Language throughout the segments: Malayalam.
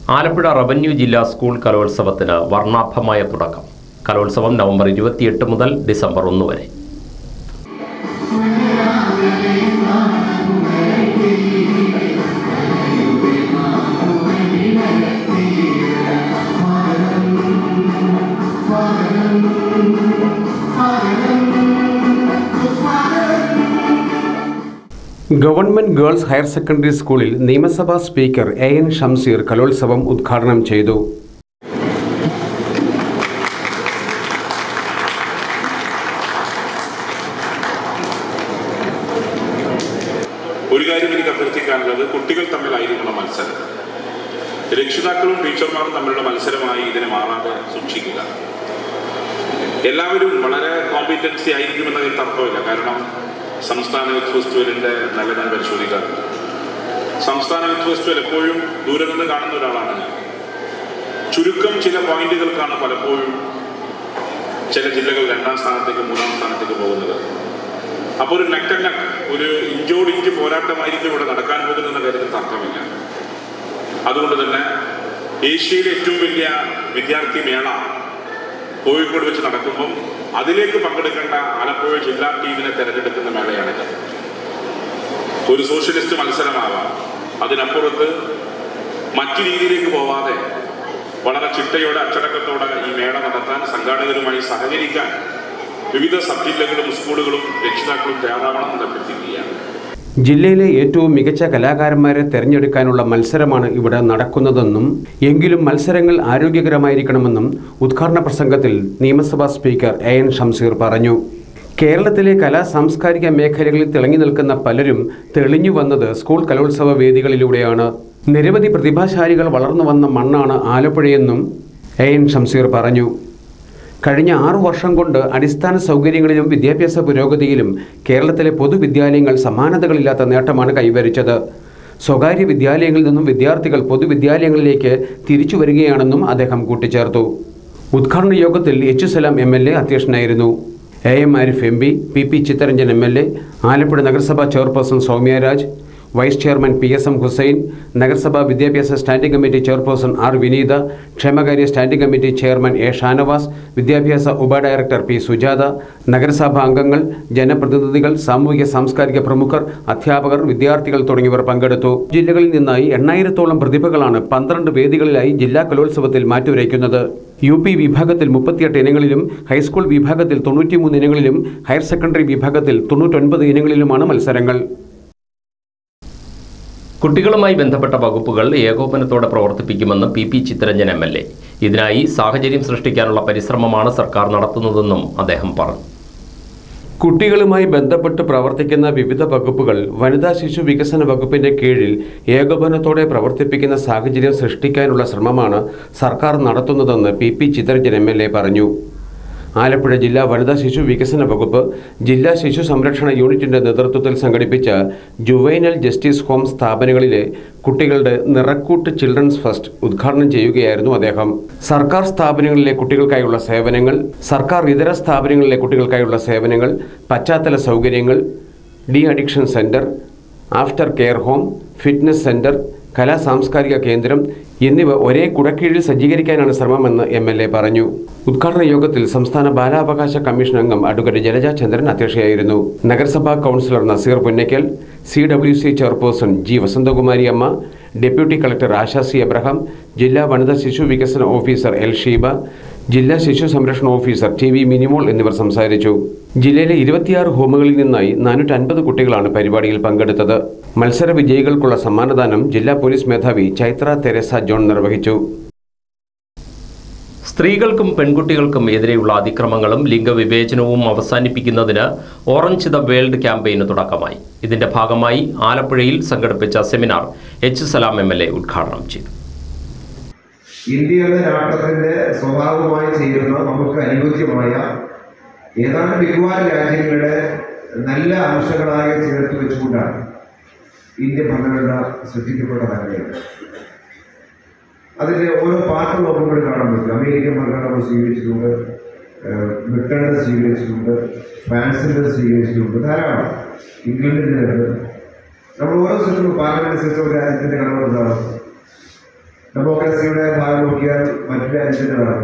ആലപ്പുഴ റവന്യൂ ജില്ലാ സ്കൂൾ കലോത്സവത്തിന് വർണ്ണാഭമായ തുടക്കം കലോത്സവം നവംബർ ഇരുപത്തിയെട്ട് മുതൽ ഡിസംബർ ഒന്ന് വരെ ഗവൺമെന്റ് ഗേൾസ് ഹയർ സെക്കൻഡറി സ്കൂളിൽ നിയമസഭാ സ്പീക്കർ എ എൻ ഷംസീർ കലോത്സവം ഉദ്ഘാടനം ചെയ്തു ഒരു കാര്യം എനിക്ക് അഭ്യർത്ഥിക്കാനുള്ളത് കുട്ടികൾ തമ്മിലായിരിക്കണം മത്സരം രക്ഷിതാക്കളും ടീച്ചർമാരും തമ്മിലുള്ള മത്സരമായി ഇതിനെ മാറാതെ സൂക്ഷിക്കുക എല്ലാവരും വളരെ കോമ്പിറ്റൻസി ആയിരിക്കുമെന്നതിൽ തർക്കമില്ല കാരണം സംസ്ഥാന യൂത്ത് ഫെസ്റ്റിവലിന്റെ നല്ല ഞാൻ പരിശോധിക്കാറുണ്ട് സംസ്ഥാന യൂത്ത് ഫെസ്റ്റിവൽ എപ്പോഴും ദൂരെ നിന്ന് കാണുന്ന ഒരാളാണ് ഞാൻ ചുരുക്കം ചില പോയിന്റുകൾക്കാണ് പലപ്പോഴും ചില ജില്ലകൾ രണ്ടാം സ്ഥാനത്തേക്ക് മൂന്നാം സ്ഥാനത്തേക്ക് പോകുന്നത് അപ്പോൾ ഒരു നെക്ക് ആൻഡ് നെക്ക് ഒരു ഇഞ്ചോട് ഇഞ്ച് പോരാട്ടമായിരിക്കും ഇവിടെ നടക്കാൻ പോകുന്ന കാര്യത്തിൽ തർക്കമില്ല അതുകൊണ്ട് തന്നെ ഏഷ്യയിലെ ഏറ്റവും വലിയ വിദ്യാർത്ഥി മേള കോഴിക്കോട് വെച്ച് നടക്കുമ്പം അതിലേക്ക് പങ്കെടുക്കേണ്ട ആലപ്പുഴ ജില്ലാ ടീമിനെ തിരഞ്ഞെടുക്കുന്ന മേളയാണിത് ഒരു സോഷ്യലിസ്റ്റ് മത്സരമാവാം അതിനപ്പുറത്ത് മറ്റു രീതിയിലേക്ക് പോവാതെ വളരെ ചിട്ടയോടെ അച്ചടക്കത്തോടെ ഈ മേള നടത്താൻ സംഘാടകരുമായി സഹകരിക്കാൻ വിവിധ സബ് ജില്ലകളും സ്കൂളുകളും രക്ഷിതാക്കളും തയ്യാറാവണം എന്ന് അഭ്യർത്ഥിക്കുകയാണ് ജില്ലയിലെ ഏറ്റവും മികച്ച കലാകാരന്മാരെ തെരഞ്ഞെടുക്കാനുള്ള മത്സരമാണ് ഇവിടെ നടക്കുന്നതെന്നും എങ്കിലും മത്സരങ്ങൾ ആരോഗ്യകരമായിരിക്കണമെന്നും ഉദ്ഘാടന പ്രസംഗത്തിൽ നിയമസഭാ സ്പീക്കർ എ എൻ ഷംസീർ പറഞ്ഞു കേരളത്തിലെ കലാ സാംസ്കാരിക മേഖലകളിൽ തിളങ്ങി നിൽക്കുന്ന പലരും തെളിഞ്ഞു വന്നത് സ്കൂൾ കലോത്സവ വേദികളിലൂടെയാണ് നിരവധി പ്രതിഭാശാലികൾ വളർന്നു വന്ന മണ്ണാണ് ആലപ്പുഴയെന്നും എ എൻ ഷംസീർ പറഞ്ഞു കഴിഞ്ഞ ആറു വർഷം കൊണ്ട് അടിസ്ഥാന സൗകര്യങ്ങളിലും വിദ്യാഭ്യാസ പുരോഗതിയിലും കേരളത്തിലെ പൊതുവിദ്യാലയങ്ങൾ സമാനതകളില്ലാത്ത നേട്ടമാണ് കൈവരിച്ചത് സ്വകാര്യ വിദ്യാലയങ്ങളിൽ നിന്നും വിദ്യാർത്ഥികൾ പൊതുവിദ്യാലയങ്ങളിലേക്ക് തിരിച്ചു വരികയാണെന്നും അദ്ദേഹം കൂട്ടിച്ചേർത്തു ഉദ്ഘാടന യോഗത്തിൽ H Salam M L A അധ്യക്ഷനായിരുന്നു A M Arif M P P P Chitharanjan M L A Alappuzha നഗരസഭാ chairperson Soumyaraj vice chairman P S M Hussain നഗരസഭാ വിദ്യാഭ്യാസ standing committee chairperson R Vineetha ക്ഷേമകാര്യ standing committee chairman A Shanavas വിദ്യാഭ്യാസ ഉപഡയറക്ടർ പി സുജാത നഗരസഭാ അംഗങ്ങൾ ജനപ്രതിനിധികൾ സാമൂഹിക സാംസ്കാരിക പ്രമുഖർ അധ്യാപകർ വിദ്യാർത്ഥികൾ തുടങ്ങിയവർ പങ്കെടുത്തു ജില്ലകളിൽ നിന്നായി എണ്ണായിരത്തോളം പ്രതിഭകളാണ് പന്ത്രണ്ട് വേദികളിലായി ജില്ലാ കലോത്സവത്തിൽ മാറ്റുരയ്ക്കുന്നത് യു പി വിഭാഗത്തിൽ മുപ്പത്തിയെട്ട് ഇനങ്ങളിലും ഹൈസ്കൂൾ വിഭാഗത്തിൽ തൊണ്ണൂറ്റിമൂന്ന് ഇനങ്ങളിലും ഹയർ സെക്കൻഡറി വിഭാഗത്തിൽ തൊണ്ണൂറ്റൊൻപത് ഇനങ്ങളിലുമാണ് മത്സരങ്ങൾ കുട്ടികളുമായി ബന്ധപ്പെട്ട വകുപ്പുകൾ ഏകോപനത്തോടെ പ്രവർത്തിപ്പിക്കുമെന്ന് P P Chitharanjan M L A ഇതിനായി സാഹചര്യം സൃഷ്ടിക്കാനുള്ള പരിശ്രമമാണ് സർക്കാർ നടത്തുന്നതെന്നും അദ്ദേഹം പറഞ്ഞു കുട്ടികളുമായി ബന്ധപ്പെട്ട് പ്രവർത്തിക്കുന്ന വിവിധ വകുപ്പുകൾ വനിതാ ശിശു വികസന വകുപ്പിന്റെ കീഴിൽ ഏകോപനത്തോടെ പ്രവർത്തിപ്പിക്കുന്ന സാഹചര്യം സൃഷ്ടിക്കാനുള്ള ശ്രമമാണ് സർക്കാർ നടത്തുന്നതെന്ന് P P Chitharanjan M L A പറഞ്ഞു ആലപ്പുഴ ജില്ലാ വനിതാ ശിശു വികസന വകുപ്പ് ജില്ലാ ശിശു സംരക്ഷണ യൂണിറ്റിന്റെ നേതൃത്വത്തിൽ സംഘടിപ്പിച്ച ജുവൈനൽ ജസ്റ്റിസ് ഹോം സ്ഥാപനങ്ങളിലെ കുട്ടികളുടെ നിറക്കൂട്ട് ചിൽഡ്രൻസ് ഫസ്റ്റ് ഉദ്ഘാടനം ചെയ്യുകയായിരുന്നു അദ്ദേഹം സർക്കാർ സ്ഥാപനങ്ങളിലെ കുട്ടികൾക്കായുള്ള സേവനങ്ങൾ സർക്കാർ ഇതര സ്ഥാപനങ്ങളിലെ കുട്ടികൾക്കായുള്ള സേവനങ്ങൾ പശ്ചാത്തല സൗകര്യങ്ങൾ de addiction centre after care home fitness centre കലാ സാംസ്കാരിക കേന്ദ്രം എന്നിവ ഒരേ കുടക്കീഴിൽ സജ്ജീകരിക്കാനാണ് ശ്രമമെന്ന് എം എൽ എ പറഞ്ഞു ഉദ്ഘാടന യോഗത്തിൽ സംസ്ഥാന ബാലാവകാശ കമ്മീഷൻ അംഗം അഡ്വക്കേറ്റ് ജലജ ചന്ദ്രൻ അധ്യക്ഷയായിരുന്നു നഗരസഭാ councillor Naseer Punnackal C W C chairperson G Vasanthakumari അമ്മ deputy collector Asha C Abraham ജില്ലാ വനിതാ ശിശു വികസന ഓഫീസർ എൽ ഷീബ ജില്ലാ ശിശു സംരക്ഷണ ഓഫീസർ ടി വി മിനിമോൾ എന്നിവർ സംസാരിച്ചു ജില്ലയിലെ ഇരുപത്തിയാറ് ഹോമുകളിൽ നിന്നായി നാനൂറ്റി അൻപത് കുട്ടികളാണ് പരിപാടിയിൽ പങ്കെടുത്തത് മത്സര വിജയികൾക്കുള്ള സമ്മാനദാനം ജില്ലാ പോലീസ് മേധാവി ചൈത്ര തെരേസ ജോൺ നിർവഹിച്ചു സ്ത്രീകൾക്കും പെൺകുട്ടികൾക്കും എതിരെയുള്ള അതിക്രമങ്ങളും ലിംഗവിവേചനവും അവസാനിപ്പിക്കുന്നതിന് ഓറഞ്ച് ദ വേൾഡ് ക്യാമ്പയിന് തുടക്കമായി ഇതിന്റെ ഭാഗമായി ആലപ്പുഴയിൽ സംഘടിപ്പിച്ച seminar H Salam M L A ഉദ്ഘാടനം ചെയ്തു ഇന്ത്യ എന്ന രാഷ്ട്രത്തിന്റെ സ്വഭാവമായി ചേരുന്ന നമുക്ക് അനുയോജ്യമായ ഏതാണ്ട് മിക്കവാറും രാജ്യങ്ങളുടെ നല്ല അംശങ്ങളായി ചേർത്ത് വെച്ചുകൊണ്ടാണ് ഇന്ത്യ ഭരണഘടന സൃഷ്ടിക്കപ്പെട്ട ഭരണഘടന അതിന്റെ ഓരോ പാർട്ട് നോക്കുമ്പോൾ കാണാൻ പറ്റും അമേരിക്കൻ ഭരണഘടന നമ്മൾ സ്വീകരിച്ചിട്ടുണ്ട് ഏഹ് ബ്രിട്ടന്റെ സ്വീകരിച്ചിട്ടുണ്ട് ഫ്രാൻസിന്റെ സ്വീകരിച്ചിട്ടുണ്ട് ധാരാളം ഇംഗ്ലണ്ടിന്റെ ഉണ്ട് നമ്മൾ ഓരോ സിസ്റ്റം പാർലമെന്റ് സിസ്റ്റം രാജ്യത്തിന്റെ കടമ എന്താണ് ഡെമോക്രസിയുടെ ഭാഗം നോക്കിയാൽ മറ്റു രാജ്യത്തിൻ്റെതാണ്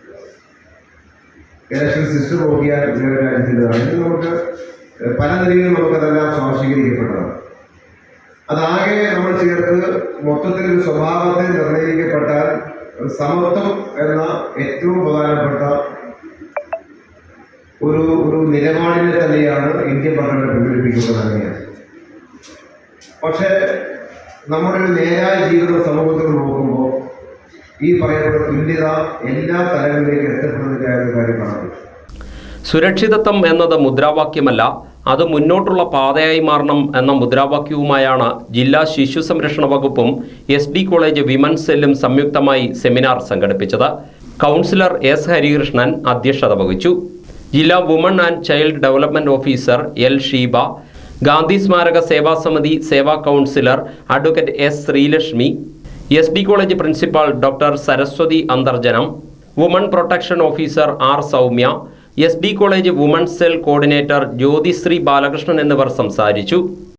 ഇലക്ഷൻ സിസ്റ്റം നോക്കിയാൽ വേറെ രാജ്യത്തിൻ്റെതാണ് ഇത് നമുക്ക് പല നിലയിൽ നമുക്കതെല്ലാം സ്വാംശീകരിക്കപ്പെട്ടതാണ് അതാകെ നമ്മൾ ചേർത്ത് മൊത്തത്തിൽ ഒരു സ്വഭാവത്തെ നിർണ്ണയിക്കപ്പെട്ടാൽ സമത്വം എന്ന ഏറ്റവും പ്രധാനപ്പെട്ട ഒരു ഒരു നിലപാടിനെ തന്നെയാണ് ഇന്ത്യൻ ഭരണഘടന പിന്തുണപ്പിക്കുന്നത് അങ്ങനെയാണ് പക്ഷേ നമ്മുടെ ഒരു നേരായ ജീവിത സമൂഹത്തിൽ നോക്കുമ്പോൾ ഈ പറയപ്പെടുന്ന തുല്യത എല്ലാ തലങ്ങളിലേക്ക് എത്തപ്പെടുന്നില്ല എന്ന കാര്യം കാണാൻ സുരക്ഷിതത്വം എന്നത് മുദ്രാവാക്യമല്ല അത് മുന്നോട്ടുള്ള പാതയായി മാറണം എന്ന മുദ്രാവാക്യവുമായാണ് ജില്ലാ ശിശു സംരക്ഷണ വകുപ്പും എസ് ഡി കോളേജ് വിമൻസ് സെല്ലും സംയുക്തമായി സെമിനാർ സംഘടിപ്പിച്ചത് കൗൺസിലർ എസ് ഹരികൃഷ്ണൻ അധ്യക്ഷത വഹിച്ചു ജില്ലാ woman and child development officer L Sheeba Gandhi സ്മാരക സേവാ സമിതി സേവാ councillor advocate S Sreelakshmi S D college principal doctor Saraswathi Antharjanam woman protection officer R Soumya S D college woman cell coordinator Jyothisree Balakrishnan എന്നിവർ സംസാരിച്ചു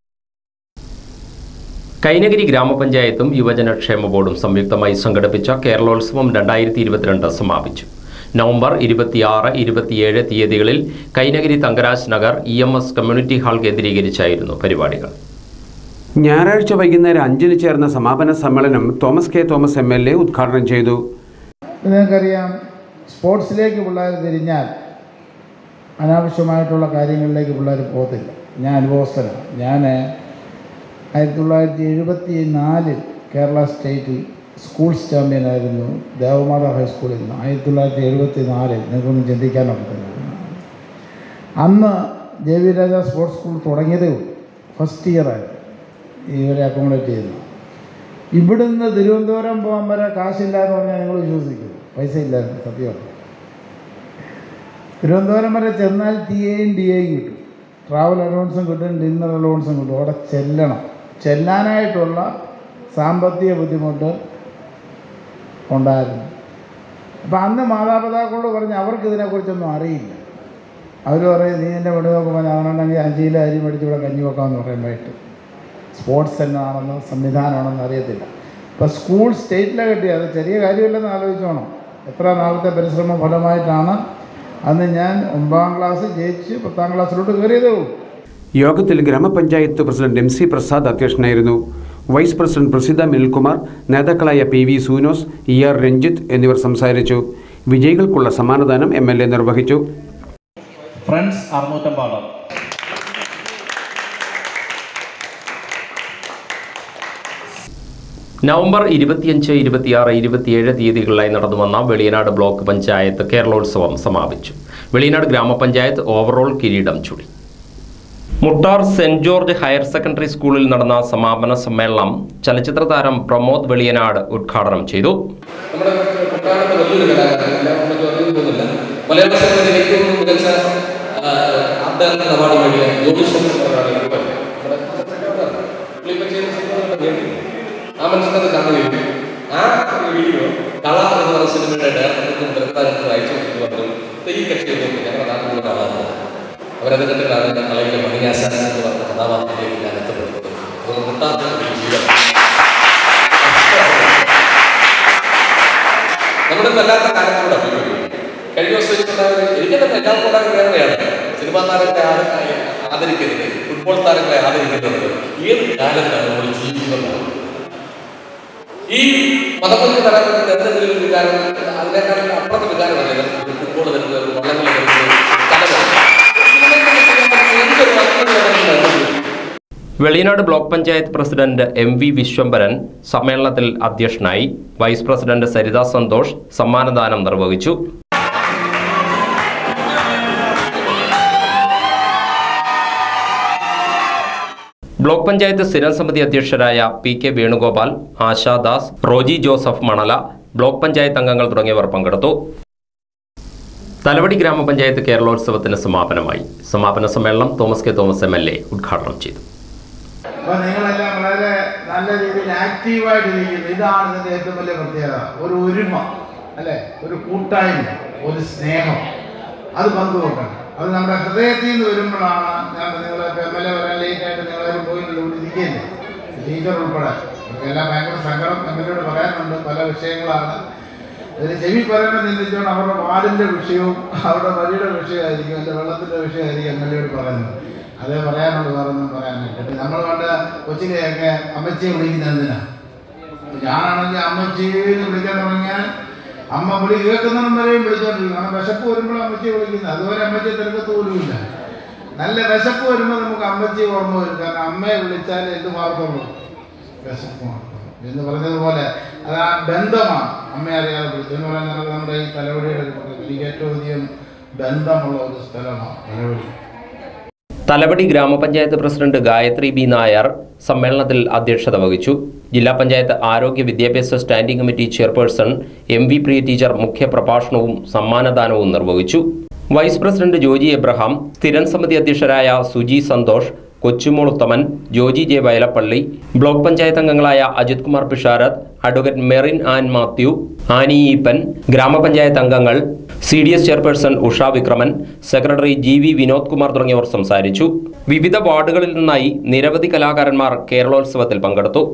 കൈനഗിരി ഗ്രാമപഞ്ചായത്തും യുവജനക്ഷേമ ബോർഡും സംയുക്തമായി സംഘടിപ്പിച്ച കേരളോത്സവം രണ്ടായിരത്തി ഇരുപത്തിരണ്ട് സമാപിച്ചു നവംബർ ഇരുപത്തിയാറ് ഇരുപത്തിയേഴ് തീയതികളിൽ Kainakary Thankaraj Nagar E M S community hall കേന്ദ്രീകരിച്ചായിരുന്നു പരിപാടികൾ ഞായറാഴ്ച വൈകുന്നേരം അഞ്ചിന് ചേർന്ന സമാപന സമ്മേളനം Thomas K Thomas M L A ഉദ്ഘാടനം ചെയ്തു നിങ്ങൾക്കറിയാം സ്പോർട്സിലേക്ക് പിള്ളേർ തിരിഞ്ഞാൽ അനാവശ്യമായിട്ടുള്ള കാര്യങ്ങളിലേക്ക് പിള്ളേർ പോകത്തില്ല ഞാൻ അനുഭവസ്ഥനാണ് ഞാൻ ആയിരത്തി തൊള്ളായിരത്തി എഴുപത്തി നാലിൽ കേരള സ്റ്റേറ്റിൽ സ്കൂൾസ് ചാമ്പ്യനായിരുന്നു ദേവമാത ഹൈസ്കൂളിൽ നിന്ന് ആയിരത്തി തൊള്ളായിരത്തി എഴുപത്തി നാലിൽ നിങ്ങൾക്കൊന്നും ചിന്തിക്കാനൊക്കത്തില്ല അന്ന് J V Raja sports school തുടങ്ങിയതേ ഉള്ളൂ ഫസ്റ്റ് ഇയറായിരുന്നു ഇവരെ അക്കോമഡേറ്റ് ചെയ്യുന്നത് ഇവിടുന്ന് തിരുവനന്തപുരം പോകാൻ വരെ കാശില്ല എന്ന് പറഞ്ഞാൽ നിങ്ങൾ വിശ്വസിക്കും പൈസ ഇല്ലായിരുന്നു സത്യമാണ് തിരുവനന്തപുരം വരെ ചെന്നാൽ ടി എയും ഡി എയും കിട്ടും ട്രാവൽ അലവൻസും കിട്ടും ഡിന്നർ അലവൻസും കിട്ടും അവിടെ ചെല്ലണം ചെല്ലാനായിട്ടുള്ള സാമ്പത്തിക ബുദ്ധിമുട്ട് ഉണ്ടായിരുന്നു അപ്പം അന്ന് മാതാപിതാക്കളോട് പറഞ്ഞ് അവർക്ക് ഇതിനെക്കുറിച്ചൊന്നും അറിയില്ല അവർ പറയും നീ എൻ്റെ വീട് നോക്കുമ്പോൾ ഞാനുണ്ടെങ്കിൽ അഞ്ച് കിലോ അരി മേടിച്ച് ഇവിടെ കഞ്ഞി വെക്കാമെന്ന് പറയും വൈകിട്ട് സ്പോർട്സ് എന്നാണെന്നോ സംവിധാനമാണെന്നോ അറിയത്തില്ല ഇപ്പോൾ സ്കൂൾ സ്റ്റേറ്റിലെ കിട്ടി അത് ചെറിയ കാര്യമില്ലെന്ന് ആലോചിച്ചോണം എത്ര നാളത്തെ പരിശ്രമ ഫലമായിട്ടാണ് അന്ന് ഞാൻ ഒമ്പതാം ക്ലാസ് ജയിച്ച് പത്താം ക്ലാസ്സിലോട്ട് കയറിയതേ ഉള്ളൂ യോഗത്തിൽ ഗ്രാമപഞ്ചായത്ത് പ്രസിഡന്റ് എം സി പ്രസാദ് അധ്യക്ഷനായിരുന്നു വൈസ് പ്രസിഡന്റ് പ്രസിദ്ധ മിൽകുമാർ നേതാക്കളായ P V Sunoos E R Ranjith എന്നിവർ സംസാരിച്ചു വിജയികൾക്കുള്ള സമ്മാനദാനം എം എൽ എ നിർവഹിച്ചു ഫ്രണ്ട്സ് അറുന്നൂറ്റമ്പാടം നവംബർ ഇരുപത്തിയഞ്ച് ഇരുപത്തിയാറ് ഇരുപത്തിയേഴ് തീയതികളിലായി നടന്നുവന്ന വെളിയനാട് ബ്ലോക്ക് പഞ്ചായത്ത് കേരളോത്സവം സമാപിച്ചു വെളിയനാട് ഗ്രാമപഞ്ചായത്ത് ഓവറോൾ കിരീടം ചൂടി Muttar saint George higher secondary സ്കൂളിൽ നടന്ന സമാപന സമ്മേളനം ചലച്ചിത്ര താരം പ്രമോദ് വെളിയനാട് ഉദ്ഘാടനം ചെയ്തു നമ്മുടെ കുട്ടനാട് വലിയൊരു കലാകാരൻ എല്ലാവർക്കും അറിയാൻ പോകുന്നില്ല മലയാള സിനിമയിലെ ഏറ്റവും മികച്ച ആ, അന്തർജന അവാർഡ് നേടിയ ജ്യോതിഷം ആ മനുഷ്യനത് കാണുകയും ആ വീഡിയോ കള എന്ന് പറയുന്ന സിനിമയുടെ ഡയറക്ടർക്കും തിരക്കഥാകർക്കും അയച്ചു കൊടുത്തു പറഞ്ഞു "ദേ ഈ കക്ഷിയൊന്നും ഞങ്ങളുടെ നാട്ടിലുള്ള കാണാറില്ല അവരത് കണ്ടിട്ടാണ് കളയിലെ മണിയാശാൻ എന്ന് പറഞ്ഞ കഥാപാത്രത്തിലേക്ക് ഞാൻ എത്തപ്പെടുന്നത് അതുകൊണ്ട് മുട്ടാത്ത ഒരു ജീവിതം നമ്മുടെ വല്ലാത്ത കാലത്തോട് അഭിമുഖീകരിക്കും കഴിഞ്ഞ ദിവസം എനിക്കുണ്ടായ എനിക്കെന്നെ എല്ലാവർക്കും ഉണ്ടായ വേറെയാണ് സിനിമാ താരങ്ങളെ ആദ- ആദരിക്കരുത് ഫുട്ബോൾ താരങ്ങളെ ആദരിക്കുന്നത് ഏത് കാലത്താണ് നമ്മൾ ജീവിക്കുന്നത് ഈ മതങ്ങൾക്ക് തരാൻ പറ്റുന്ന എന്തെങ്കിലും ഒരു വികാരം അതിനേക്കാളും അപ്പുറത്തെ വികാരമല്ലേ നമുക്ക് ഫുട്ബോൾ വരുന്നത് വള്ളങ്ങൾ വരുന്നത് കലകൾ എന്തൊരു അത്ഭുതമാണ് Veliyanad block panchayat president M V Vishwambharan സമ്മേളനത്തിൽ അധ്യക്ഷനായി വൈസ് പ്രസിഡന്റ് സരിത സന്തോഷ് സമ്മാനദാനം നിർവഹിച്ചു ബ്ലോക്ക് പഞ്ചായത്ത് സ്ഥിരം സമിതി അധ്യക്ഷരായ പി കെ വേണുഗോപാൽ ആശാദാസ് റോജി ജോസഫ് മണല ബ്ലോക്ക് പഞ്ചായത്ത് അംഗങ്ങൾ തുടങ്ങിയവർ പങ്കെടുത്തു തലവടി ഗ്രാമപഞ്ചായത്ത് കേരളോത്സവത്തിന് സമാപനമായി സമാപന സമ്മേളനം Thomas K Thomas M L A ഉദ്ഘാടനം ചെയ്തു അപ്പൊ നിങ്ങളെല്ലാം വളരെ നല്ല രീതിയിൽ ആക്റ്റീവായിട്ടിരിക്കുന്നു ഇതാണ് ഇതിന്റെ ഏറ്റവും വലിയ പ്രത്യേകത ഒരു ഒരുമ അല്ലെ ഒരു കൂട്ടായ്മ ഒരു സ്നേഹം അത് പങ്കുവെക്കണം അത് നമ്മുടെ ഹൃദയത്തിൽ നിന്ന് വരുമ്പോഴാണ് ഞാൻ നിങ്ങളെ എം എൽ എ വരാൻ ലേറ്റ് ആയിട്ട് നിങ്ങളാരും പോയിട്ടില്ല ഇവിടെ ഇരിക്കുകയില്ല ടീച്ചർ ഉൾപ്പെടെ എല്ലാം ഭയങ്കര സങ്കടം എംഎൽഎയോട് പറയാനുണ്ട് പല വിഷയങ്ങളാണ് ഇതിൽ ചെവി പറയുന്നത് ചിന്തിച്ചുകൊണ്ട് അവരുടെ വാർഡിൻ്റെ വിഷയവും അവരുടെ വഴിയുടെ വിഷയമായിരിക്കും എൻ്റെ വെള്ളത്തിൻ്റെ വിഷയമായിരിക്കും എം എൽ എയോട് പറയുന്നത് അതേ പറയാനുള്ളൂ വേറൊന്നും പറയാനില്ല നമ്മൾ പണ്ട് കൊച്ചിലെയൊക്കെ അമ്മച്ചിയെ വിളിക്കുന്നത് എന്തിനാണ് ഞാനാണെങ്കിൽ അമ്മച്ചിന്ന് വിളിക്കാൻ തുടങ്ങിയാൽ അമ്മ വിളി കേൾക്കുന്നതും വരെയും വിളിച്ചോണ്ടിരിക്കും കാരണം വിശപ്പ് വരുമ്പോൾ അമ്മച്ചിയെ വിളിക്കുന്നത് അതുവരെ അമ്മച്ചിയെ തിരക്കത്ത് പോലുമില്ല നല്ല വിശപ്പ് വരുമ്പോൾ നമുക്ക് അമ്മച്ചിയെ ഓർമ്മ വരും കാരണം അമ്മയെ വിളിച്ചാൽ എന്ത് മാർഗമുള്ളൂ വിശപ്പ് മാത്രം എന്ന് പറഞ്ഞതുപോലെ അത് ആ ബന്ധമാണ് അമ്മയെ അറിയാതെ വിളിച്ചു എന്ന് പറയുന്നത് നമ്മുടെ ഈ തലവടിയുടെ ഒരു പ്രത്യേകത. എനിക്ക് ഏറ്റവും അധികം ബന്ധമുള്ള ഒരു സ്ഥലമാണ് തലവടി തലവടി ഗ്രാമപഞ്ചായത്ത് പ്രസിഡന്റ് ഗായത്രി ബി നായർ സമ്മേളനത്തിൽ അധ്യക്ഷത വഹിച്ചു ജില്ലാ പഞ്ചായത്ത് ആരോഗ്യ വിദ്യാഭ്യാസ standing committee chairperson M V Priya teacher മുഖ്യപ്രഭാഷണവും സമ്മാനദാനവും നിർവഹിച്ചു വൈസ് പ്രസിഡന്റ് ജോജി എബ്രഹാം സ്ഥിരം സമിതി അധ്യക്ഷരായ സുജി സന്തോഷ് കൊച്ചുമോൾ ഉത്തമൻ ജോജി ജെ വയലപ്പള്ളി ബ്ലോക്ക് പഞ്ചായത്ത് അംഗങ്ങളായ അജിത് കുമാർ പിഷാരത്ത് അഡ്വക്കേറ്റ് മെറിൻ ആൻ മാത്യു ആനി ഈപ്പൻ ഗ്രാമപഞ്ചായത്ത് അംഗങ്ങൾ C D S chairperson Usha Vikraman secretary G V Vinod Kumar തുടങ്ങിയവർ സംസാരിച്ചു വിവിധ വാർഡുകളിൽ നിന്നായി നിരവധി കലാകാരന്മാർ കേരളോത്സവത്തിൽ പങ്കെടുത്തു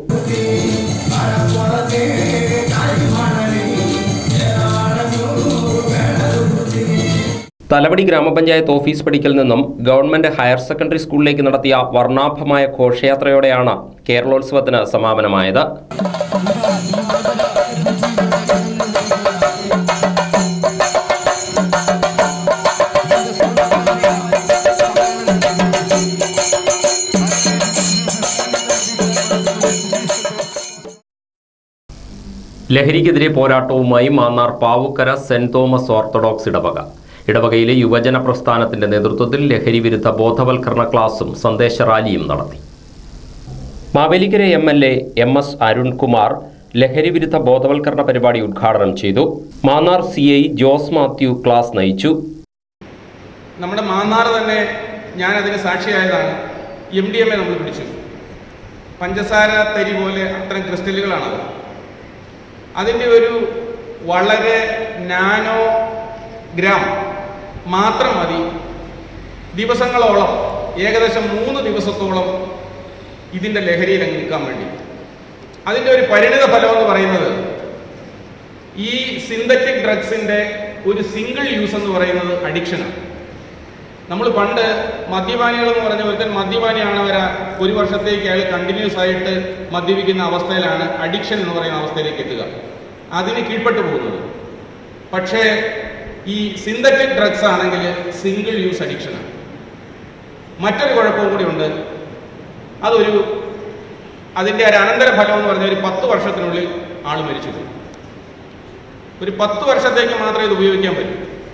തലവടി ഗ്രാമപഞ്ചായത്ത് ഓഫീസ് പടിക്കൽ നിന്നും ഗവൺമെന്റ് ഹയർ സെക്കൻഡറി സ്കൂളിലേക്ക് നടത്തിയ വർണ്ണാഭമായ ഘോഷയാത്രയോടെയാണ് കേരളോത്സവത്തിന് സമാപനമായത് ലഹരിക്കെതിരെ പോരാട്ടവുമായി മാന്നാർ പാവുക്കര സെന്റ് തോമസ് ഓർത്തഡോക്സ് ഇടവക ഇടവകയിലെ യുവജന പ്രസ്ഥാനത്തിന്റെ നേതൃത്വത്തിൽ ലഹരി വിരുദ്ധ ബോധവൽക്കരണ ക്ലാസും സന്ദേശ റാലിയും നടത്തി Mavelikkara M L A M S Arunkumar ലഹരി വിരുദ്ധ ബോധവൽക്കരണ പരിപാടി ഉദ്ഘാടനം ചെയ്തു Mannar C I Jose Mathew class നയിച്ചു നമ്മുടെ മാന്നാർ തന്നെ ഞാനതിന് സാക്ഷിയായതാണ് എം ഡി എം എ നമ്മൾ പിടിച്ചു പഞ്ചസാര തരി പോലെ അത്തരം ക്രിസ്റ്റലുകളാണത് അതിൻ്റെ ഒരു വളരെ നാനോ ഗ്രാം മാത്രം മതി ദിവസങ്ങളോളം ഏകദേശം മൂന്ന് ദിവസത്തോളം ഇതിൻ്റെ ലഹരിയിൽ അങ്ങ് നിൽക്കാൻ വേണ്ടി അതിൻ്റെ ഒരു പരിണിത ഫലം എന്ന് പറയുന്നത് ഈ സിന്തറ്റിക് ഡ്രഗ്സിൻ്റെ ഒരു സിംഗിൾ യൂസ് എന്ന് പറയുന്നത് അഡിക്ഷനാണ് നമ്മൾ പണ്ട് മദ്യപാനികൾ എന്ന് പറഞ്ഞ ഒരുത്തൻ മദ്യപാനിയാണ് വരാ ഒരു വർഷത്തേക്ക് അയാൾ കണ്ടിന്യൂസ് ആയിട്ട് മദ്യപിക്കുന്ന അവസ്ഥയിലാണ് അഡിക്ഷൻ എന്ന് പറയുന്ന അവസ്ഥയിലേക്ക് എത്തുക അതിന് കീഴ്പ്പെട്ടു പോകുന്നത് പക്ഷേ ഈ സിന്തറ്റിക് ഡ്രഗ്സ് ആണെങ്കിൽ സിംഗിൾ യൂസ് അഡിക്ഷനാണ് മറ്റൊരു കുഴപ്പവും കൂടി ഉണ്ട് അതൊരു അതിൻ്റെ ഒരു അനന്തരഫലം എന്ന് പറഞ്ഞാൽ ഒരു പത്ത് വർഷത്തിനുള്ളിൽ ആൾ മരിച്ചു പോകും ഒരു പത്ത് വർഷത്തേക്ക് മാത്രമേ ഇത് ഉപയോഗിക്കാൻ പറ്റൂ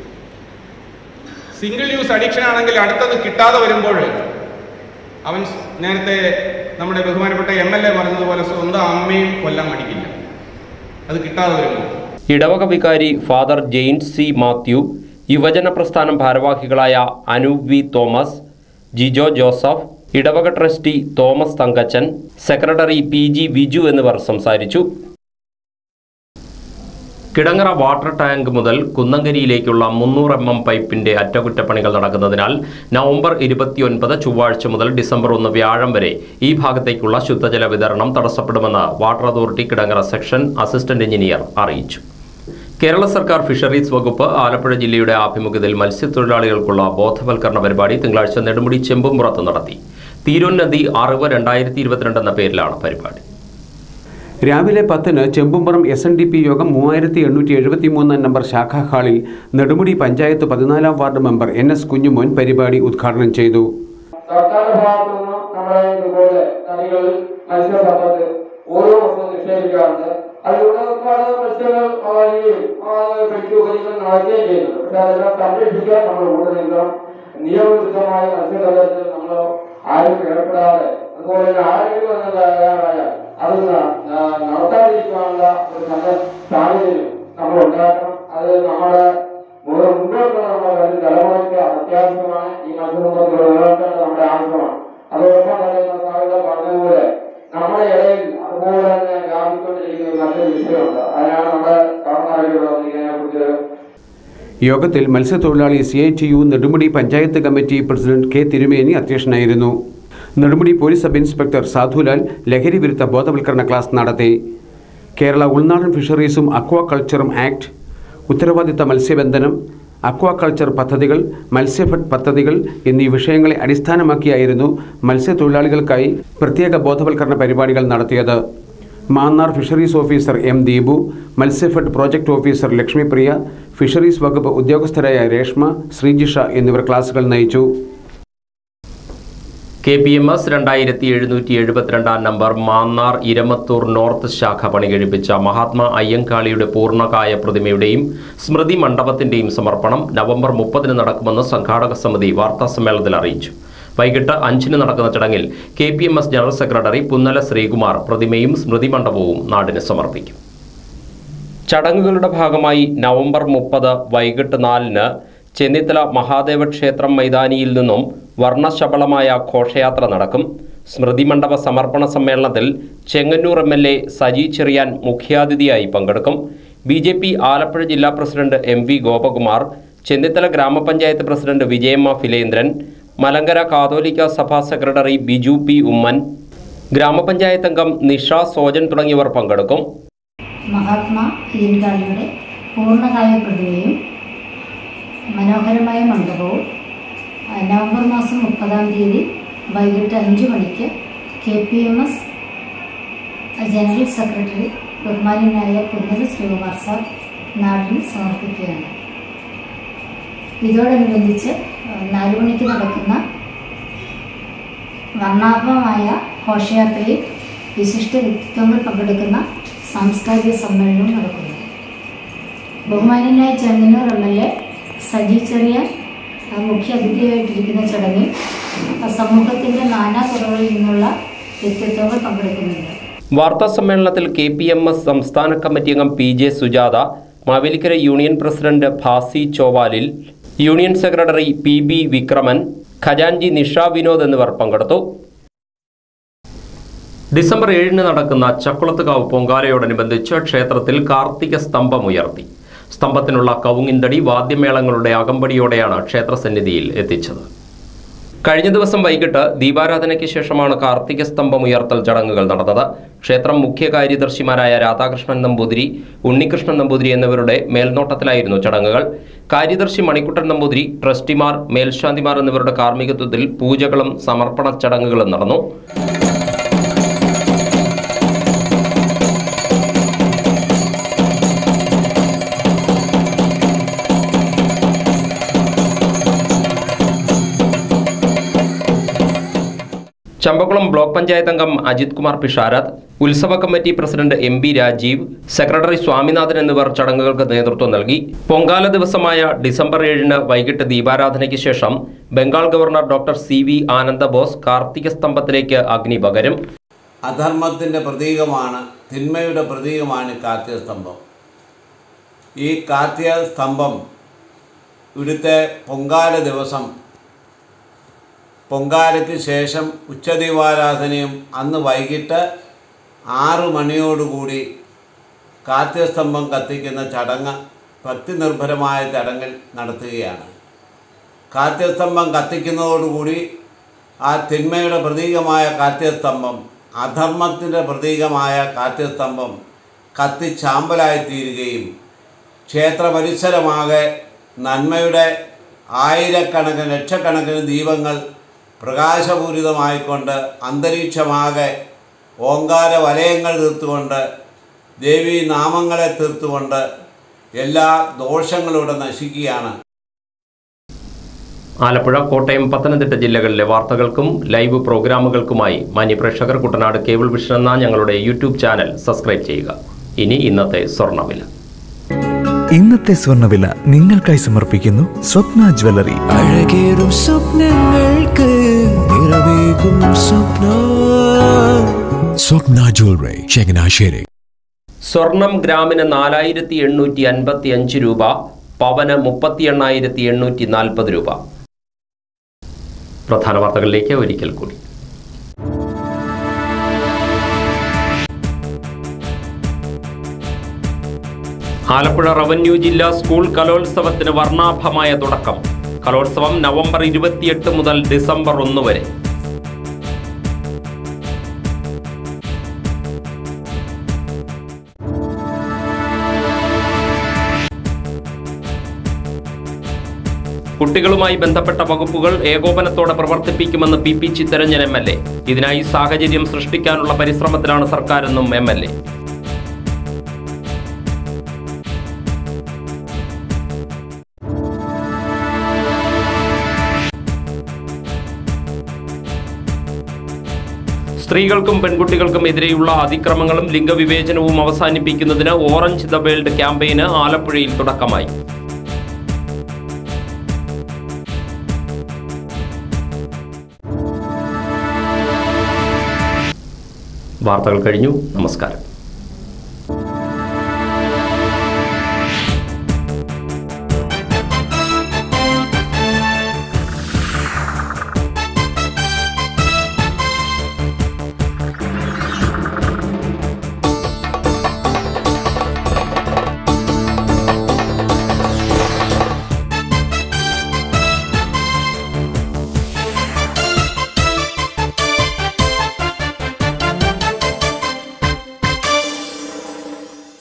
സിംഗിൾ യൂസ് അഡിക്ഷൻ ആണെങ്കിൽ അടുത്തത് കിട്ടാതെ വരുമ്പോൾ അവൻ സ് നേരത്തെ നമ്മുടെ ബഹുമാനപ്പെട്ട എം എൽ എ പറഞ്ഞതുപോലെ സ്വന്തം അമ്മയും കൊല്ലാൻ മടിക്കില്ല അത് കിട്ടാതെ വരുമ്പോൾ ഇടവക വികാരി ഫാദർ ജെയിൻസ് സി മാത്യു യുവജന പ്രസ്ഥാനം ഭാരവാഹികളായ അനൂപ് വി തോമസ് ജിജോ ജോസഫ് ഇടവക trustee Thomas Thankachan secretary P G Viju എന്നിവർ സംസാരിച്ചു കിടങ്ങറ വാട്ടർ ടാങ്ക് മുതൽ കുന്നങ്കരിയിലേക്കുള്ള മുന്നൂറ് എം എം പൈപ്പിന്റെ അറ്റകുറ്റപ്പണികൾ നടക്കുന്നതിനാൽ നവംബർ ഇരുപത്തിയൊൻപത് ചൊവ്വാഴ്ച മുതൽ ഡിസംബർ ഒന്ന് വ്യാഴം വരെ ഈ ഭാഗത്തേക്കുള്ള ശുദ്ധജല വിതരണം തടസ്സപ്പെടുമെന്ന് water authority Kidangara section assistant engineer അറിയിച്ചു കേരള സർക്കാർ ഫിഷറീസ് വകുപ്പ് ആലപ്പുഴ ജില്ലയുടെ ആഭിമുഖ്യത്തിൽ മത്സ്യത്തൊഴിലാളികൾക്കുള്ള ബോധവൽക്കരണ പരിപാടി തിങ്കളാഴ്ച നെടുമുടി ചെമ്പുംപുറത്ത് നടത്തി തീരൂൻ നദി അറിവ് രണ്ടായിരത്തി ഇരുപത്തിരണ്ട് എന്ന പേരിലാണ് പരിപാടി രാവിലെ പത്തിന് Chembumpuram S N D P യോഗം മൂവായിരത്തി എണ്ണൂറ്റി എഴുപത്തി മൂന്ന് നമ്പർ ശാഖാ ഹാളിൽ നെടുമുടി പഞ്ചായത്ത് പതിനാലാം ward member N S Kunjumon പരിപാടി ഉദ്ഘാടനം ചെയ്തു സർക്കാരിന്റെ ഭാഗത്തു നിന്നും നമ്മുടെ ഇതുപോലെ നദികളിൽ മത്സ്യസമ്പത്ത് ഓരോ വർഷവും നിക്ഷേപിക്കാറുണ്ട് അതിലൂടെ ഒരുപാട് മത്സ്യങ്ങൾ വളരുകയും പിടിച്ചു ഉപരികൾ നടക്കുകയും ചെയ്യുന്നുണ്ട് പക്ഷെ അതെല്ലാം സംരക്ഷിക്കാൻ നമ്മൾ കൂടെ നിൽക്കണം നിയമവിരുദ്ധമായ മത്സ്യബന്ധനത്തിൽ നമ്മൾ ആരും ഏർപ്പെടാതെ അതുപോലെ തന്നെ ആരെങ്കിലും ഒന്ന് തയ്യാറായാൽ അത് ന- ന- നടത്താതിരിക്കാനുള്ള ഒരു നല്ല സാഹചര്യം നമ്മൾ ഉണ്ടാക്കണം അത് നമ്മുടെ മുഴുവൻ മുന്നോട്ടുള്ള നമ്മുടെ വരും തലമുറയ്ക്ക് അത്യാവശ്യമാണ് ഈ മത്സ്യബന്ധത്തിൽ നിലനിർത്തേണ്ടത് നമ്മുടെ ആവശ്യമാണ് അതോടൊപ്പം തന്നെ ഇന്ന് സാറിന്റെ പറഞ്ഞതുപോലെ നമ്മുടെ ഇടയിൽ അതുപോലെ തന്നെ വ്യാപിച്ചുകൊണ്ടിരിക്കുന്ന മറ്റൊരു വിഷയമുണ്ട് അതിനാണ് നമ്മുടെ കർണാടകയുടെ ഇതിനെക്കുറിച്ച് യോഗത്തിൽ മത്സ്യത്തൊഴിലാളി C I T U Nedumudi panchayat committee president K Thirumeni അധ്യക്ഷനായിരുന്നു Nedumudi police sub inspector Sadhulal ലഹരി വിരുദ്ധ ബോധവൽക്കരണ ക്ലാസ് നടത്തി കേരള ഉൾനാടൻ ഫിഷറീസും അക്വാകൾച്ചറും ആക്ട് ഉത്തരവാദിത്ത മത്സ്യബന്ധനം അക്വാകൾച്ചർ പദ്ധതികൾ മത്സ്യഫഡ് പദ്ധതികൾ എന്നീ വിഷയങ്ങളെ അടിസ്ഥാനമാക്കിയായിരുന്നു മത്സ്യത്തൊഴിലാളികൾക്കായി പ്രത്യേക ബോധവൽക്കരണ പരിപാടികൾ നടത്തിയത് Mannar fisheries officer M Deepu Matsyafed project officer Lakshmipriya fisheries വകുപ്പ് ഉദ്യോഗസ്ഥരായ രേഷ്മ ശ്രീജിഷ എന്നിവർ ക്ലാസുകൾ നയിച്ചു കെ പി എം എസ് രണ്ടായിരത്തി എഴുന്നൂറ്റി എഴുപത്തിരണ്ടാം നമ്പർ മാന്നാർ ഇരമത്തൂർ നോർത്ത് ശാഖ പണികഴിപ്പിച്ച മഹാത്മാ അയ്യങ്കാളിയുടെ പൂർണ്ണകായ പ്രതിമയുടെയും സ്മൃതി മണ്ഡപത്തിന്റെയും സമർപ്പണം നവംബർ മുപ്പതിന് നടക്കുമെന്ന് സംഘാടക സമിതി വാർത്താസമ്മേളനത്തിൽ അറിയിച്ചു വൈകിട്ട് അഞ്ചിന് നടക്കുന്ന ചടങ്ങിൽ K P M S general secretary Punnala Sreekumar പ്രതിമയും സ്മൃതി മണ്ഡപവും നാടിന് സമർപ്പിക്കും ചടങ്ങുകളുടെ ഭാഗമായി നവംബർ മുപ്പത് വൈകിട്ട് നാലിന് ചെന്നിത്തല മഹാദേവ ക്ഷേത്രം മൈതാനിയിൽ നിന്നും വർണ്ണശബളമായ ഘോഷയാത്ര നടക്കും സ്മൃതി മണ്ഡപ സമർപ്പണ സമ്മേളനത്തിൽ Chengannur M L A Saji Cherian മുഖ്യാതിഥിയായി പങ്കെടുക്കും ബി ജെ പി ആലപ്പുഴ ജില്ലാ president M V Gopakumar Chennithala ഗ്രാമപഞ്ചായത്ത് പ്രസിഡന്റ് വിജയമ്മ ഫിലേന്ദ്രൻ മലങ്കര കാതോലിക്ക സഭാ സെക്രട്ടറി ബിജു പി ഉമ്മൻ ഗ്രാമപഞ്ചായത്ത് അംഗം നിഷ സോജൻ തുടങ്ങിയവർ പങ്കെടുക്കും മഹാത്മാ അയ്യൻകാളിയുടെ പൂർണ്ണകായ പ്രതിമയും മനോഹരമായ മണ്ഡപവും ആ, നവംബർ മാസം മുപ്പതാം തീയതി വൈകിട്ട് അഞ്ച് മണിക്ക് K P M S general secretary ബഹുമാനനായ പുന്നല ശ്രീകുമാർ സാർ നാടിന് സമർപ്പിക്കുകയാണ് ഇതോടനുബന്ധിച്ച് ആ, നാല് മണിക്ക് നടക്കുന്ന വർണ്ണാഭമായ ഘോഷയാത്രയിൽ വിശിഷ്ട വ്യക്തിത്വങ്ങൾ പങ്കെടുക്കുന്ന സാംസ്കാരിക സമ്മേളനവും നടക്കുന്നു ബഹുമാനനായ Chengannur M L A Saji Cherian ആ, മുഖ്യ അതിഥിയായിട്ടിരിക്കുന്ന ചടങ്ങിൽ ആ, സമൂഹത്തിൻ്റെ നാനാ തുറകളിൽ നിന്നുള്ള വ്യക്തിത്വങ്ങൾ പങ്കെടുക്കുന്നുണ്ട് വാർത്താ സമ്മേളനത്തിൽ കെ പി എം എസ് സംസ്ഥാന കമ്മിറ്റി അംഗം P J Sujatha Mavelikkara union president Bhasi Chovalil union secretary P B Vikraman ഖജാൻജി നിഷ വിനോദ് എന്നിവർ പങ്കെടുത്തു ഡിസംബർ ഏഴിന് നടക്കുന്ന ചക്കുളത്തുകാവ് പൊങ്കാലയോടനുബന്ധിച്ച് ക്ഷേത്രത്തിൽ കാർത്തിക സ്തംഭം ഉയർത്തി സ്തംഭത്തിനുള്ള കവുങ്ങിന്തടി വാദ്യമേളങ്ങളുടെ അകമ്പടിയോടെയാണ് ക്ഷേത്രസന്നിധിയിൽ എത്തിച്ചത് കഴിഞ്ഞ ദിവസം വൈകിട്ട് ദീപാരാധനയ്ക്ക് ശേഷമാണ് കാർത്തിക സ്തംഭം ഉയർത്തൽ ചടങ്ങുകൾ നടന്നത് ക്ഷേത്രം മുഖ്യ കാര്യദർശിമാരായ രാധാകൃഷ്ണൻ നമ്പൂതിരി ഉണ്ണികൃഷ്ണൻ നമ്പൂതിരി എന്നിവരുടെ മേൽനോട്ടത്തിലായിരുന്നു ചടങ്ങുകൾ കാര്യദർശി മണിക്കുട്ടൻ നമ്പൂതിരി ട്രസ്റ്റിമാർ മേൽശാന്തിമാർ എന്നിവരുടെ കാർമ്മികത്വത്തിൽ പൂജകളും സമർപ്പണ ചടങ്ങുകളും നടന്നു ചമ്പക്കുളം ബ്ലോക്ക് പഞ്ചായത്ത് അംഗം അജിത് കുമാർ പിഷാരത്ത് ഉത്സവ committee president M B Rajeev secretary Swaminathan എന്നിവർ ചടങ്ങുകൾക്ക് നേതൃത്വം നൽകി പൊങ്കാല ദിവസമായ ഡിസംബർ ഏഴിന് വൈകിട്ട് ദീപാരാധനയ്ക്ക് ശേഷം Bengal governor doctor C V Anandabose Karthika സ്തംഭത്തിലേക്ക് അഗ്നി പകരും അധർമ്മത്തിൻ്റെ പ്രതീകമാണ് തിന്മയുടെ പ്രതീകമാണ് ഈ കാർത്തിക സ്തംഭം ഈ കാർത്തിക സ്തംഭം ഇവിടുത്തെ പൊങ്കാല ദിവസം പൊങ്കാലയ്ക്ക് ശേഷം ഉച്ചദീപാരാധനയും അന്ന് വൈകിട്ട് ആറ് മണിയോടുകൂടി കാർത്തിക സ്തംഭം കത്തിക്കുന്ന ചടങ്ങ് ഭക്തി നിർഭരമായ ചടങ്ങിൽ നടത്തുകയാണ് കാർത്തിക സ്തംഭം കത്തിക്കുന്നതോടുകൂടി ആ തിന്മയുടെ പ്രതീകമായ കാർത്തിക സ്തംഭം അധർമ്മത്തിൻ്റെ പ്രതീകമായ കാർത്തിക സ്തംഭം കത്തിച്ചാമ്പലായിത്തീരുകയും ക്ഷേത്ര പരിസരമാകെ നന്മയുടെ ആയിരക്കണക്കിന് ലക്ഷക്കണക്കിന് ദീപങ്ങൾ പ്രകാശപൂരിതമായിക്കൊണ്ട് അന്തരീക്ഷമാകെ ഓങ്കാര വലയങ്ങൾ തീർത്തുകൊണ്ട് ദേവീ നാമങ്ങളെ തീർത്തുകൊണ്ട് എല്ലാ ദോഷങ്ങളും ഇവിടെ നശിക്കുകയാണ് ആലപ്പുഴ കോട്ടയം പത്തനംതിട്ട ജില്ലകളിലെ വാർത്തകൾക്കും ലൈവ് പ്രോഗ്രാമുകൾക്കുമായി മാന്യപ്രേക്ഷകർ കുട്ടനാട് കേബിൾ വിഷൻ എന്ന ഞങ്ങളുടെ യൂട്യൂബ് ചാനൽ സബ്സ്ക്രൈബ് ചെയ്യുക ഇനി ഇന്നത്തെ സ്വർണ്ണവില ഇന്നത്തെ സ്വർണ്ണവില നിങ്ങൾക്കായി സമർപ്പിക്കുന്നു സ്വപ്ന ജ്വല്ലറി അഴകേറും സ്വപ്നങ്ങൾക്ക് നിറവേകും സ്വപ്ന സ്വപ്ന ജ്വല്ലറി ചങ്ങനാശ്ശേരി സ്വർണം ഗ്രാമിന് നാലായിരത്തി എണ്ണൂറ്റി അൻപത്തി അഞ്ച് രൂപ പവന് മുപ്പത്തി എണ്ണായിരത്തി എണ്ണൂറ്റി നാൽപ്പത് രൂപ പ്രധാന വാർത്തകളിലേക്ക് ഒരിക്കൽ കൂടി ആലപ്പുഴ റവന്യൂ ജില്ലാ സ്കൂൾ കലോത്സവത്തിന് വർണ്ണാഭമായ തുടക്കം കലോത്സവം നവംബർ ഇരുപത്തിയെട്ട് മുതൽ ഡിസംബർ ഒന്ന് വരെ കുട്ടികളുമായി ബന്ധപ്പെട്ട വകുപ്പുകൾ ഏകോപനത്തോടെ പ്രവർത്തിപ്പിക്കുമെന്ന് P P Chitharanjan M L A ഇതിനായി സാഹചര്യം സൃഷ്ടിക്കാനുള്ള പരിശ്രമത്തിലാണ് സർക്കാരെന്നും എം എൽ എ സ്ത്രീകൾക്കും പെൺകുട്ടികൾക്കും എതിരെയുള്ള അതിക്രമങ്ങളും ലിംഗവിവേചനവും അവസാനിപ്പിക്കുന്നതിന് ഓറഞ്ച് ദ വേൾഡ് ക്യാമ്പയിന് ആലപ്പുഴയിൽ തുടക്കമായി വാർത്തകൾ കഴിഞ്ഞു നമസ്കാരം